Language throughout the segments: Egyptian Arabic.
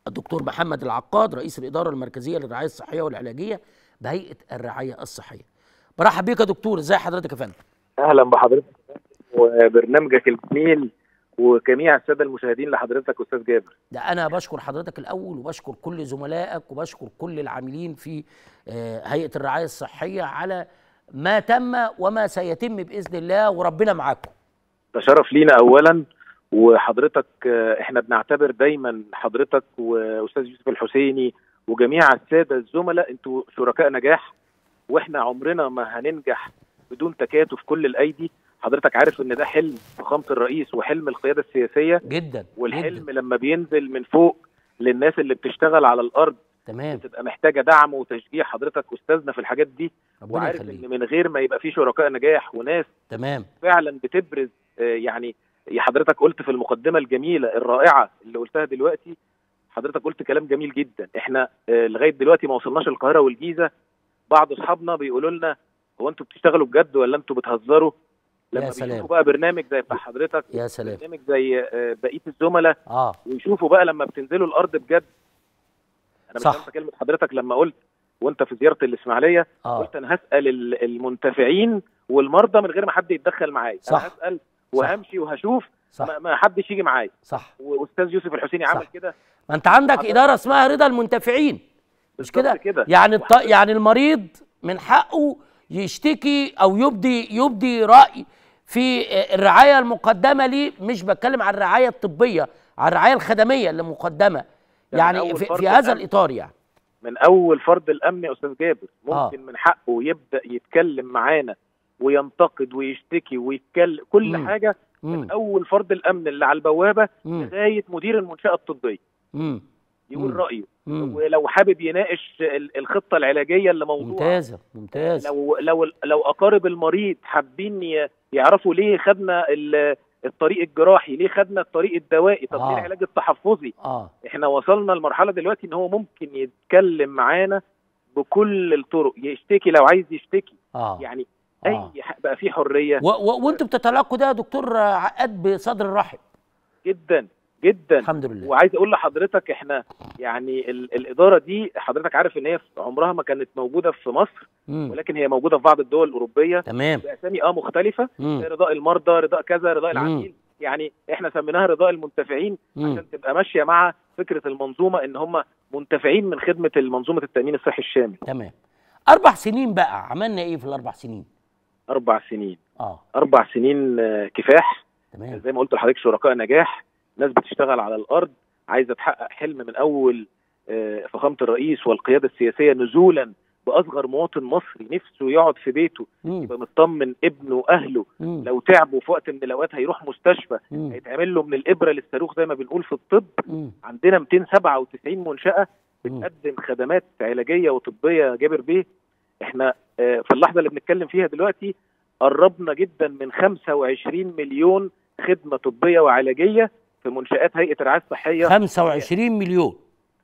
الدكتور محمد العقاد رئيس الاداره المركزيه للرعايه الصحيه والعلاجيه بهيئه الرعايه الصحيه برحب بيك يا دكتور ازي حضرتك يا فندم اهلا بحضرتك وبرنامجك الجميل وجميع الساده المشاهدين لحضرتك استاذ جابر ده انا بشكر حضرتك الاول وبشكر كل زملائك وبشكر كل العاملين في آه، هيئه الرعايه الصحيه على ما تم وما سيتم باذن الله وربنا معاكم ده شرف لينا اولا وحضرتك آه، احنا بنعتبر دايما حضرتك واستاذ يوسف الحسيني وجميع الساده الزملاء انتوا شركاء نجاح واحنا عمرنا ما هننجح بدون تكاتف كل الايدي حضرتك عارف ان ده حلم فخامه الرئيس وحلم القياده السياسيه جدا والحلم جدا. لما بينزل من فوق للناس اللي بتشتغل على الارض تمام بتبقى محتاجه دعم وتشجيع حضرتك استاذنا في الحاجات دي ربنا وعارف يخليك ان من غير ما يبقى في شركاء نجاح وناس تمام فعلا بتبرز آه، يعني حضرتك قلت في المقدمه الجميله الرائعه اللي قلتها دلوقتي حضرتك قلت كلام جميل جدا احنا آه، لغايه دلوقتي ما وصلناش القاهره والجيزه بعض اصحابنا بيقولوا لنا هو انتوا بتشتغلوا بجد ولا انتوا بتهزروا لما سلام. بيشوفوا بقى برنامج زي بتاع حضرتك يا سلام برنامج زي آه، بقيه الزملاء اه ويشوفوا بقى لما بتنزلوا الارض بجد انا مش صح. هنسى كلمه حضرتك لما قلت وانت في زياره الاسماعيليه اه قلت انا هسال ال- المنتفعين والمرضى من غير ما حد يتدخل معايا صح. انا هسال وهمشي وهشوف صح ما, ما حدش يجي معايا صح واستاذ يوسف الحسيني صح. عمل كده ما انت عندك حضرتك- اداره اسمها رضا المنتفعين مش بالظبط كده كده يعني الط... وحضرتك- يعني المريض من حقه يشتكي او يبدي يبدي راي في الرعايه المقدمه ليه مش بتكلم عن الرعايه الطبيه عن الرعايه الخدميه اللي مقدمه من يعني أول في, فرد في هذا الأمن. الاطار يعني من اول فرد الامن يا استاذ جابر آه. ممكن من حقه يبدا يتكلم معانا وينتقد ويشتكي ويتكلم كل مم. حاجه مم. من اول فرد الامن اللي على البوابه مم. لغايه مدير المنشاه الطبيه مم. يقول مم. رايه مم. ولو حابب يناقش ال- الخطه العلاجيه اللي موضوعه ممتازه ممتاز لو لو لو اقارب المريض حابين ي- يعرفوا ليه خدنا ال- الطريق الجراحي ليه خدنا الطريق الدوائي طب آه. ليه العلاج التحفظي اه احنا وصلنا لمرحله دلوقتي ان هو ممكن يتكلم معانا بكل الطرق يشتكي لو عايز يشتكي اه يعني آه. اي ح- بقى في حريه و... و... وانتوا بتتلقوا ده يا دكتور عقاد بصدر رحب جدا جدا الحمد لله وعايز اقول لحضرتك احنا يعني ال- الاداره دي حضرتك عارف ان هي في عمرها ما كانت موجوده في مصر مم. ولكن هي موجوده في بعض الدول الاوروبيه تمام باسامي اه مختلفه مم. رضاء المرضى رضاء كذا رضاء مم. العميل يعني احنا سميناها رضاء المنتفعين مم. عشان تبقى ماشيه مع فكره المنظومه ان هم منتفعين من خدمه المنظومه التامين الصحي الشامل تمام اربع سنين بقى عملنا ايه في الاربع سنين اربع سنين اه اربع سنين آه، كفاح تمام زي ما قلت لحضرتك شركاء نجاح ناس بتشتغل على الارض عايزه تحقق حلم من اول آه، فخامه الرئيس والقياده السياسيه نزولا باصغر مواطن مصري نفسه يقعد في بيته مم. يبقى مطمن ابنه واهله مم. لو تعبوا في وقت من الاوقات هيروح مستشفى مم. هيتعمل له من الابره للصاروخ زي ما بنقول في الطب مم. عندنا 297 منشاه مم. بتقدم خدمات علاجيه وطبيه يا جابر بيه احنا آه، في اللحظه اللي بنتكلم فيها دلوقتي قربنا جدا من 25 مليون خدمه طبيه وعلاجيه في منشات هيئه الرعايه الصحيه 25 مليون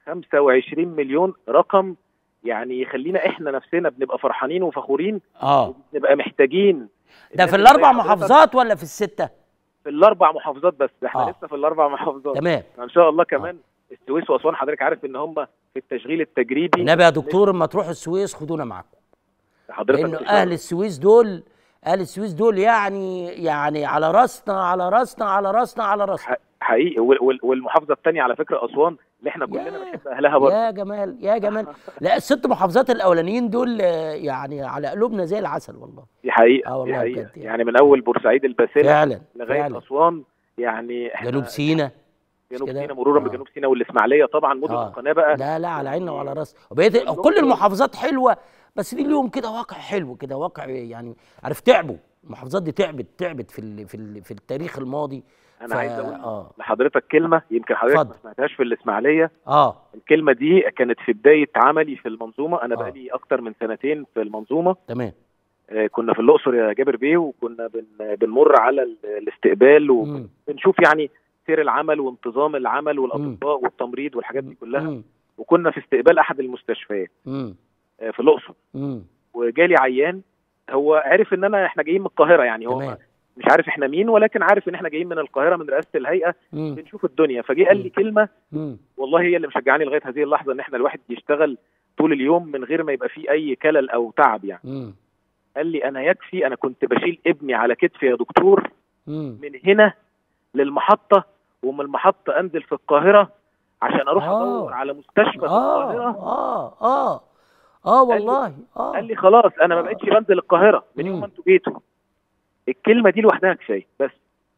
25 مليون رقم يعني يخلينا احنا نفسنا بنبقى فرحانين وفخورين اه وبنبقى محتاجين ده الناس في زي الاربع حضرتك محافظات ولا في السته في الاربع محافظات بس احنا آه. لسه في الاربع محافظات تمام ان شاء الله كمان السويس واسوان حضرتك عارف ان هم في التشغيل التجريبي النبي يا دكتور اما تروحوا السويس خدونا معاكم حضرتك لانه بتشتغل. اهل السويس دول اهل السويس دول يعني يعني على راسنا على راسنا على راسنا على راسنا ح- حقيقي وال- وال- والمحافظه الثانيه على فكره اسوان اللي احنا كلنا ياه. بنحب اهلها برضه يا جمال يا جمال لا الست محافظات الاولانيين دول آه، يعني على قلوبنا زي العسل والله دي حقيقه آه والله دي حقيقه بجد يعني. يعني من اول بورسعيد الباسله فعلا لغايه فعلا اسوان يعني احنا جنوب سيناء جنوب كده؟ سيناء مرورا آه. بجنوب سيناء والاسماعيليه طبعا مدن آه. القناه بقى لا لا على عيننا وعلى راسنا وبقيت والنقطة- كل المحافظات حلوه بس دي ليهم كده واقع حلو كده واقع يعني عارف تعبوا المحافظات دي تعبت تعبت في ال في ال في التاريخ الماضي انا عايز اقول اه لحضرتك كلمه يمكن حضرتك اتفضل. ما سمعتهاش في الاسماعيليه اه الكلمه دي كانت في بدايه عملي في المنظومه انا آه. بقالي اكتر من سنتين في المنظومه تمام آه، كنا في الاقصر يا جابر بيه وكنا بن بنمر على ال- الاستقبال مم. وبنشوف يعني سير العمل وانتظام العمل والاطباء والتمريض والحاجات دي كلها مم. وكنا في استقبال احد المستشفيات مم. آه، في الاقصر مم. وجالي عيان هو عرف ان انا احنا جايين من القاهره يعني هو تمام مش عارف احنا مين ولكن عارف ان احنا جايين من القاهره من رئاسه الهيئه مم. بنشوف الدنيا فجه قال لي كلمه مم. والله هي اللي مشجعاني لغايه هذه اللحظه ان احنا الواحد يشتغل طول اليوم من غير ما يبقى فيه اي كلل او تعب يعني مم. قال لي انا يكفي انا كنت بشيل ابني على كتفي يا دكتور مم. من هنا للمحطه ومن المحطه انزل في القاهره عشان اروح آه. ادور على مستشفى في اه القاهره اه اه اه قال لي- والله اه قال لي خلاص انا ما بقتش بنزل القاهره من يوم مم. ما انتوا جيتوا الكلمه دي لوحدها كفايه بس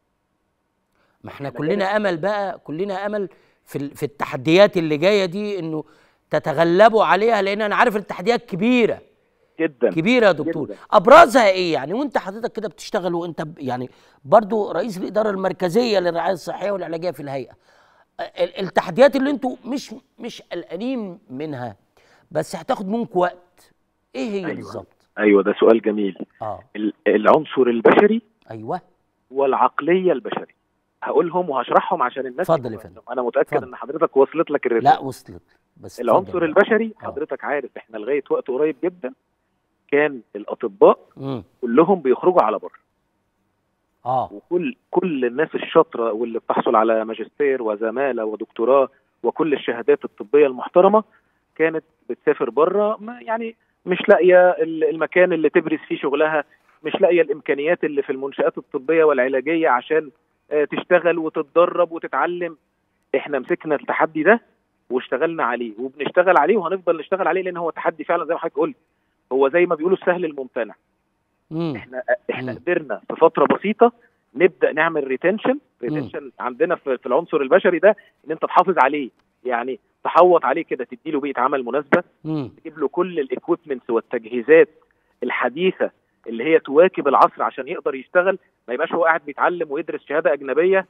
ما احنا كلنا امل بقى كلنا امل في ال- في التحديات اللي جايه دي انه تتغلبوا عليها لان انا عارف التحديات كبيره جدا كبيره يا دكتور جداً. ابرزها ايه يعني وانت حضرتك كده بتشتغل وانت ب- يعني برضو رئيس الاداره المركزيه للرعايه الصحيه والعلاجيه في الهيئه ال- التحديات اللي انتوا مش مش قلقانين منها بس هتاخد منكم وقت ايه هي أيوة. بالظبط ايوه ده سؤال جميل اه ال- العنصر البشري ايوه والعقليه البشري هقولهم وهشرحهم عشان الناس اتفضل يا تبقى- فندم. انا متاكد اتفضل. ان حضرتك وصلت لك الرساله لا وصلت بس العنصر اتفضل. البشري آه. حضرتك عارف احنا لغايه وقت قريب جدا كان الاطباء مم. كلهم بيخرجوا على بره اه وكل كل الناس الشاطره واللي بتحصل على ماجستير وزماله ودكتوراه وكل الشهادات الطبيه المحترمه كانت بتسافر بره ما يعني مش لاقيه ال- المكان اللي تبرز فيه شغلها مش لاقيه الامكانيات اللي في المنشات الطبيه والعلاجيه عشان آه، تشتغل وتتدرب وتتعلم احنا مسكنا التحدي ده واشتغلنا عليه وبنشتغل عليه وهنفضل نشتغل عليه لان هو تحدي فعلا زي ما حضرتك قلت هو زي ما بيقولوا السهل الممتنع مم. احنا احنا مم. قدرنا في فتره بسيطه نبدا نعمل ريتنشن ريتنشن عندنا في, في العنصر البشري ده ان انت تحافظ عليه يعني تحوط عليه كده تديله بيئه عمل مناسبه مم. تجيب له كل الاكويبمنتس والتجهيزات الحديثه اللي هي تواكب العصر عشان يقدر يشتغل ما يبقاش هو قاعد بيتعلم ويدرس شهاده اجنبيه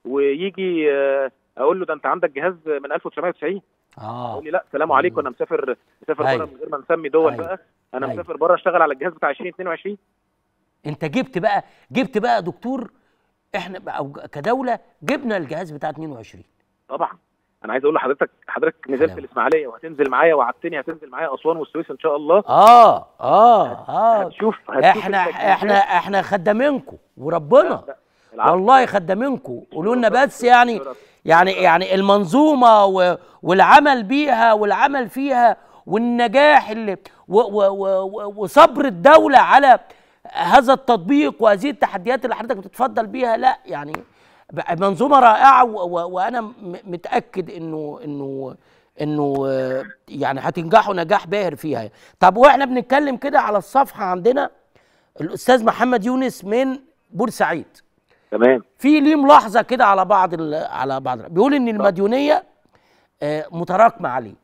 ويجي آه، اقول له ده انت عندك جهاز من 1990 اه يقول لي لا سلام عليكم انا مسافر مسافر أيوة. بره من غير ما نسمي دول أيوة. بقى انا أيوة. مسافر بره اشتغل على الجهاز بتاع 2022 انت جبت بقى جبت بقى يا دكتور احنا بقى او كدوله جبنا الجهاز بتاع 22 طبعا انا عايز اقول لحضرتك حضرتك نزلت حلاوة. الاسماعيليه وهتنزل معايا وعدتني هتنزل معايا اسوان والسويس ان شاء الله اه اه اه هتشوف هتشوف احنا التجهيزات. احنا احنا خدامينكم وربنا لا، العفو. والله خدامينكم قولوا لنا بس يعني يعني يعني المنظومه و- والعمل بيها والعمل فيها والنجاح اللي و و و و وصبر الدوله على هذا التطبيق وهذه التحديات اللي حضرتك بتتفضل بيها لا يعني بقى منظومه رائعه و و وانا م- متاكد انه انه انه آه، يعني هتنجحوا نجاح باهر فيها طب واحنا بنتكلم كده على الصفحه عندنا الاستاذ محمد يونس من بورسعيد تمام في ليه ملاحظه كده على بعض ال- على بعض بيقول ان المديونيه آه، متراكمه عليه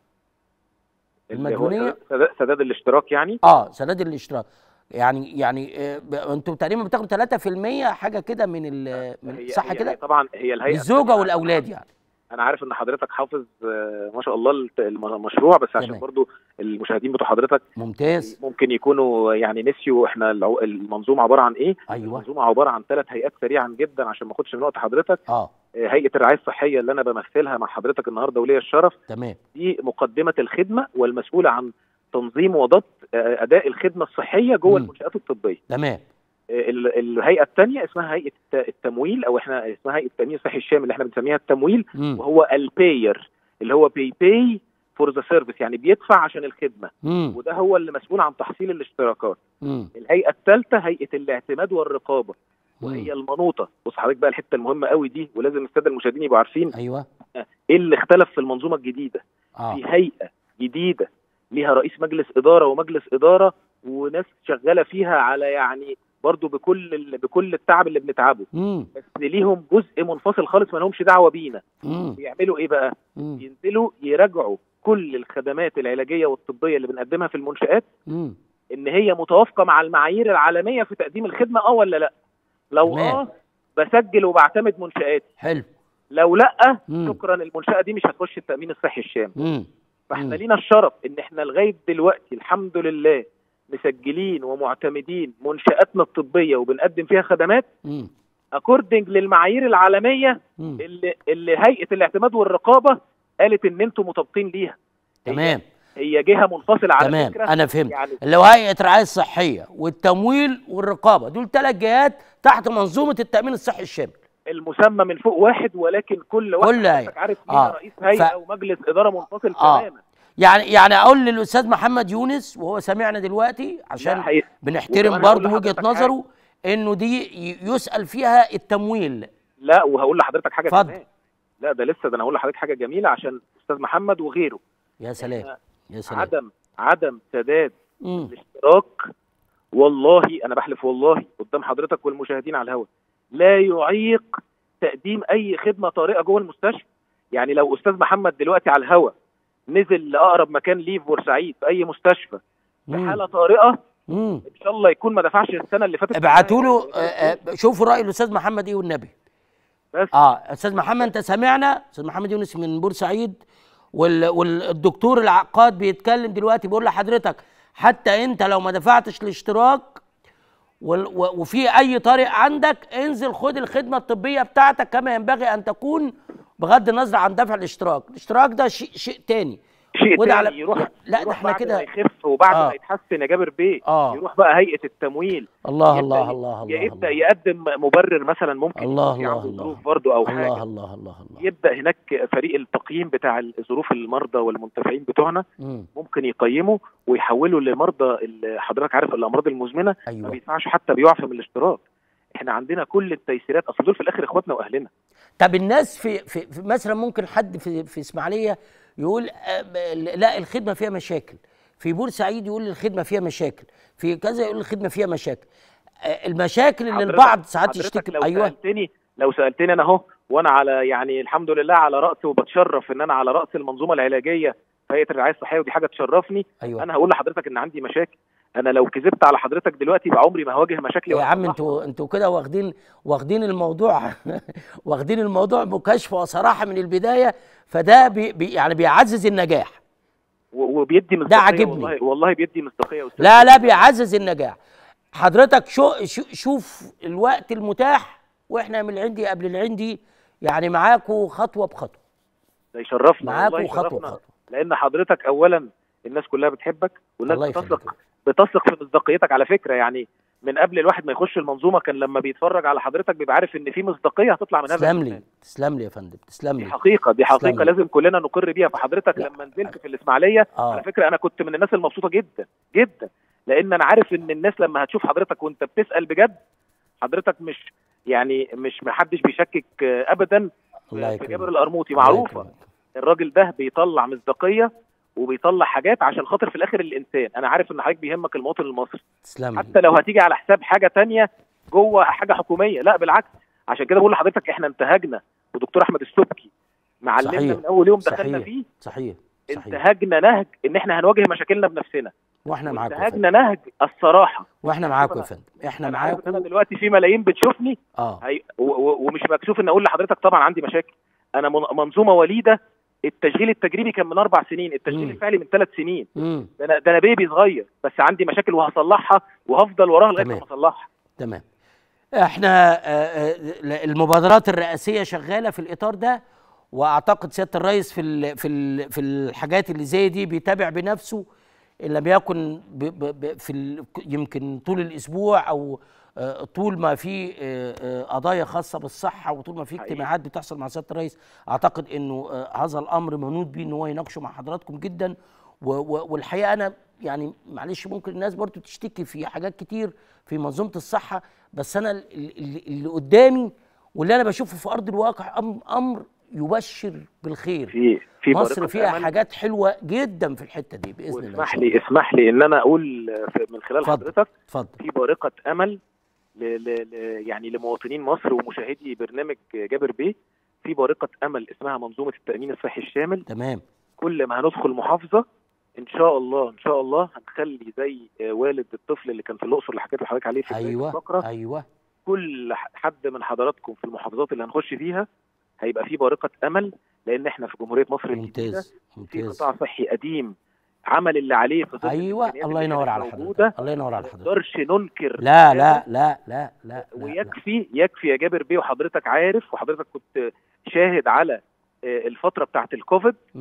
اللي هو المديونية؟ سداد- سداد الاشتراك يعني اه سداد الاشتراك يعني يعني آه، ب- انتوا تقريبا بتاخدوا 3% حاجه كده من ال من هي صح هي- هي كده طبعا هي الهيئه للزوجه التانية. والاولاد يعني انا عارف ان حضرتك حافظ آه، ما شاء الله الت- الم- المشروع بس عشان تمام. برضو المشاهدين بتوع حضرتك ممتاز ممكن يكونوا يعني نسيوا احنا العو- المنظومه عباره عن ايه ايوه المنظومه عباره عن ثلاث هيئات سريعا جدا عشان ما اخدش من وقت حضرتك اه آه، هيئه الرعايه الصحيه اللي انا بمثلها مع حضرتك النهارده وليا الشرف تمام دي مقدمه الخدمه والمسؤوله عن تنظيم وضبط آه، اداء الخدمه الصحيه جوه مم. المنشات الطبيه تمام آه، ال- الهيئه الثانيه اسمها هيئه الت- التمويل او احنا اسمها هيئه التامين الصحي الشامل اللي احنا بنسميها التمويل مم. وهو الباير اللي هو بي باي فور ذا سيرفيس يعني بيدفع عشان الخدمه مم. وده هو اللي مسؤول عن تحصيل الاشتراكات مم. الهيئه الثالثه هيئه الاعتماد والرقابه مم. وهي المنوطه بص حضرتك بقى الحته المهمه قوي دي ولازم الساده المشاهدين يبقوا عارفين ايوه ايه اللي اختلف في المنظومه الجديده اه في هيئه جديده ليها رئيس مجلس اداره ومجلس اداره وناس شغاله فيها على يعني برضو بكل ال- بكل التعب اللي بنتعبه مم. بس ليهم جزء منفصل خالص ما لهمش دعوه بينا مم. بيعملوا ايه بقى مم. ينزلوا يراجعوا كل الخدمات العلاجيه والطبيه اللي بنقدمها في المنشات مم. ان هي متوافقه مع المعايير العالميه في تقديم الخدمه اه ولا لا لو تمام. اه بسجل وبعتمد منشاتي حلو لو لا مم. شكرا المنشاه دي مش هتخش التامين الصحي الشامل مم. فاحنا مم. لينا الشرف ان احنا لغايه دلوقتي الحمد لله مسجلين ومعتمدين منشاتنا الطبيه وبنقدم فيها خدمات مم. اكوردنج للمعايير العالميه مم. اللي اللي هيئه الاعتماد والرقابه قالت ان انتم مطابقين ليها تمام هي جهه منفصله على تمام فكره انا فهمت يعني اللي هو هيئه الرعايه الصحيه والتمويل والرقابه دول ثلاث جهات تحت منظومه التامين الصحي الشامل المسمى من فوق واحد ولكن كل واحد كل هيئة. حضرتك عارف آه. ليها رئيس هيئه ف- ومجلس اداره منفصل آه. تماما يعني يعني اقول للاستاذ محمد يونس وهو سامعنا دلوقتي عشان لا، حقيقي. بنحترم وكمان هقول برضه وجهه لحضرتك نظره انه دي ي- يسال فيها التمويل لا وهقول لحضرتك حاجه اتفضل. كمان لا ده لسه ده انا هقول لحضرتك حاجه جميله عشان استاذ محمد وغيره يا سلام يا سلام عدم عدم سداد مم. الاشتراك والله انا بحلف والله قدام حضرتك والمشاهدين على الهواء لا يعيق تقديم اي خدمه طارئه جوه المستشفى يعني لو استاذ محمد دلوقتي على الهواء نزل لاقرب مكان ليه في بورسعيد في اي مستشفى في مم. حاله طارئه مم. ان شاء الله يكون ما دفعش السنه اللي فاتت ابعتوا له آه، آه، شوفوا راي الاستاذ محمد ايه والنبي بس اه استاذ محمد انت سامعنا استاذ محمد يونس من بورسعيد وال... والدكتور العقاد بيتكلم دلوقتي بيقول لحضرتك حتى انت لو ما دفعتش الاشتراك وال... و... وفي اي طريق عندك انزل خد الخدمه الطبيه بتاعتك كما ينبغي ان تكون بغض النظر عن دفع الاشتراك الاشتراك ده شيء شيء تاني شيء وده تاني على- يروح لا، ده يروح احنا بعد كده- ما يخف وبعد آه. ما يتحسن يا جابر بيه آه. يروح بقى هيئه التمويل الله يبدأ الله ي- الله الله يبدا الله يقدم مبرر مثلا ممكن الله يكون في الله عنده الله. ظروف برضه او الله حاجه الله الله الله يبدا هناك فريق التقييم بتاع ظروف المرضى والمنتفعين بتوعنا مم. ممكن يقيموا ويحولوا لمرضى اللي حضرتك عارف الامراض المزمنه ما ايوه بيدفعش حتى بيعفى من الاشتراك احنا عندنا كل التيسيرات اصل دول في الاخر اخواتنا واهلنا طب الناس في, في, في مثلا ممكن حد في في اسماعيليه يقول آه، ب- لا الخدمه فيها مشاكل في بورسعيد يقول الخدمه فيها مشاكل في كذا يقول الخدمه فيها مشاكل آه، المشاكل اللي حضرتك- البعض ساعات حضرتك يشتكي لو ايوه سالتني لو سالتني انا اهو وانا على يعني الحمد لله على راس وبتشرف ان انا على راس المنظومه العلاجيه في هيئه الرعايه الصحيه ودي حاجه تشرفني ايوه انا هقول لحضرتك ان عندي مشاكل انا لو كذبت على حضرتك دلوقتي بعمري ما هواجه مشاكلي يا ولا عم أصلحها. انتوا انتوا كده واخدين واخدين الموضوع واخدين الموضوع مكاشفه وصراحه من البدايه فده بي بي يعني بيعزز النجاح و- وبيدي مصداقيه عاجبني. والله والله بيدي مصداقيه يا أستاذ. لا لا بيعزز النجاح حضرتك شو شو شوف الوقت المتاح واحنا من العندي قبل العندي يعني معاكوا خطوه بخطوه ده يشرفنا معاكوا والله خطوة يشرفنا. بخطوة. لان حضرتك اولا الناس كلها بتحبك والناس الله يخليك. بتثق بتثق في مصداقيتك على فكره يعني من قبل الواحد ما يخش المنظومه كان لما بيتفرج على حضرتك بيبقى عارف ان في مصداقيه هتطلع من هذا تسلم البرنامج. لي تسلم لي يا فندم تسلم دي لي حقيقه دي تسلم حقيقه لي. لازم كلنا نقر بيها فحضرتك لا. لما نزلت في الاسماعيليه آه. على فكره انا كنت من الناس المبسوطه جدا جدا لان انا عارف ان الناس لما هتشوف حضرتك وانت بتسال بجد حضرتك مش يعني مش محدش بيشكك آه، ابدا الله في يكرمك. جابر القرموطي الله معروفه يكرمك. الراجل ده بيطلع مصداقيه وبيطلع حاجات عشان خاطر في الاخر الانسان انا عارف ان حضرتك بيهمك المواطن المصري تسلم لي حتى لو هتيجي على حساب حاجه تانية جوه حاجه حكوميه لا بالعكس عشان كده بقول لحضرتك احنا انتهجنا ودكتور احمد السبكي معلمنا صحيح. من اول يوم دخلنا صحيح. فيه صحيح صحيح انتهجنا نهج ان احنا هنواجه مشاكلنا بنفسنا واحنا معاكم يا فندم انتهجنا نهج الصراحه واحنا معاكم يا فندم احنا انا عارف ان انا معاكم دلوقتي في ملايين بتشوفني اه هي و- و- ومش مكسوف ان اقول لحضرتك طبعا عندي مشاكل انا من- منظومه وليده التشغيل التجريبي كان من اربع سنين التشغيل مم. الفعلي من ثلاث سنين امم ده انا ده انا بيبي صغير بس عندي مشاكل وهصلحها وهفضل وراها لغايه تمام. ما اصلحها تمام احنا آه، آه، المبادرات الرئاسيه شغاله في الاطار ده واعتقد سياده الرئيس في ال في ال في الحاجات اللي زي دي بيتابع بنفسه ان لم يكن ب ب ب في ال يمكن طول الاسبوع او آه، طول ما في آه، آه، قضايا خاصه بالصحه وطول ما في حقيقي. اجتماعات بتحصل مع سياده الرئيس اعتقد انه آه، هذا الامر منوط بيه ان هو يناقشه مع حضراتكم جدا و- و- والحقيقه انا يعني معلش ممكن الناس برضو تشتكي في حاجات كتير في منظومه الصحه بس انا ال- ال- اللي, اللي قدامي واللي انا بشوفه في ارض الواقع أم- امر يبشر بالخير في في مصر بارقة فيها أمل. حاجات حلوه جدا في الحته دي باذن الله إن واسمح شاء لي اسمح لي ان انا اقول في- من خلال اتفضل. حضرتك اتفضل في بارقه امل ل ل ل يعني لمواطنين مصر ومشاهدي برنامج جابر بيه في بارقه امل اسمها منظومه التامين الصحي الشامل تمام كل ما هندخل محافظه ان شاء الله ان شاء الله هنخلي زي آه، والد الطفل اللي كان في الاقصر اللي حكيت لحضرتك عليه في بداية ايوه الفقره ايوه كل ح- حد من حضراتكم في المحافظات اللي هنخش فيها هيبقى في بارقه امل لان احنا في جمهوريه مصر الجديده ممتاز في ممتاز قطاع صحي قديم عمل اللي عليه في ظل ايوه الإمكانيات الله اللي ينور كانت على موجودة. حضرتك الله ينور على ما حضرتك نقدرش ننكر لا هذا. لا لا لا لا, لا, لا. ويكفي يكفي يا جابر بيه وحضرتك عارف وحضرتك كنت شاهد على آه، الفتره بتاعت الكوفيد مم.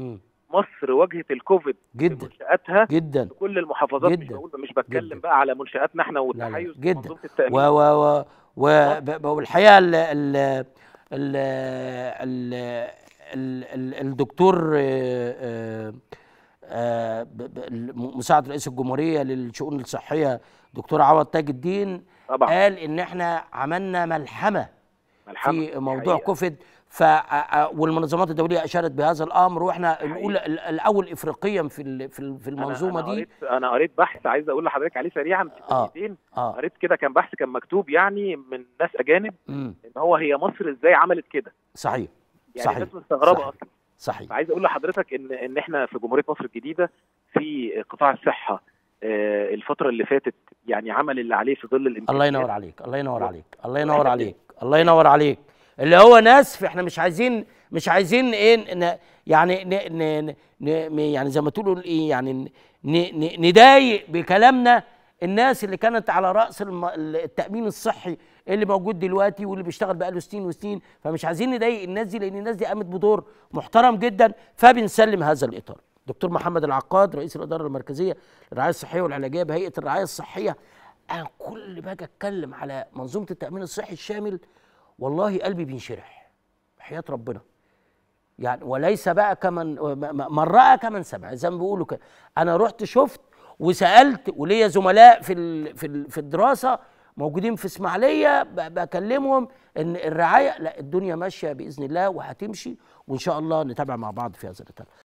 مصر واجهت الكوفيد جدا منشاتها جدا في كل المحافظات مش جدا. بقول مش بتكلم جدا. بقى على منشاتنا احنا لا، والتحيز في جدا. منظومه التامين و و و و ب- ب- والحقيقه ال ال ال ال ال ال الدكتور آه، آه، آه، ب- ب- الم- مساعد رئيس الجمهوريه للشؤون الصحيه دكتور عوض تاج الدين طبعا قال ان احنا عملنا ملحمه ملحمة. في موضوع حقيقة. كوفيد ف والمنظمات الدوليه اشارت بهذا الامر واحنا الاولى ال- الاول افريقيا في ال- في ال- في أنا- المنظومه أنا دي قريت انا قريت بحث عايز اقول لحضرتك عليه سريعا في آه. ثانيتين اه قريت كده كان بحث كان مكتوب يعني من ناس اجانب امم ان هو هي مصر ازاي عملت كده صحيح يعني صحيح الناس مستغربه صحيح. اصلا صحيح فعايز اقول لحضرتك ان ان احنا في جمهوريه مصر الجديده في قطاع الصحه آه، الفتره اللي فاتت يعني عمل اللي عليه في ظل الامكانيات الله ينور عليك الله ينور عليك الله ينور عليك الله ينور عليك اللي هو نسف احنا مش عايزين مش عايزين ايه ن يعني ن ن ن ن يعني زي ما تقولوا ايه يعني ن ن نضايق بكلامنا الناس اللي كانت على راس الم- التامين الصحي اللي موجود دلوقتي واللي بيشتغل بقاله سنين وسنين فمش عايزين نضايق الناس دي لان الناس دي قامت بدور محترم جدا فبنسلم هذا الاطار دكتور محمد العقاد رئيس الاداره المركزيه للرعايه الصحيه والعلاجيه بهيئه الرعايه الصحيه انا كل ما باجي اتكلم على منظومه التامين الصحي الشامل والله قلبي بينشرح حياه ربنا يعني وليس بقى كمن من راى كمن سمع زي ما بيقولوا كده انا رحت شفت وسالت وليا زملاء في ال- في ال- في الدراسه موجودين في اسماعيليه ب- بكلمهم ان الرعايه لا الدنيا ماشيه باذن الله وهتمشي وان شاء الله نتابع مع بعض في هذا الاطار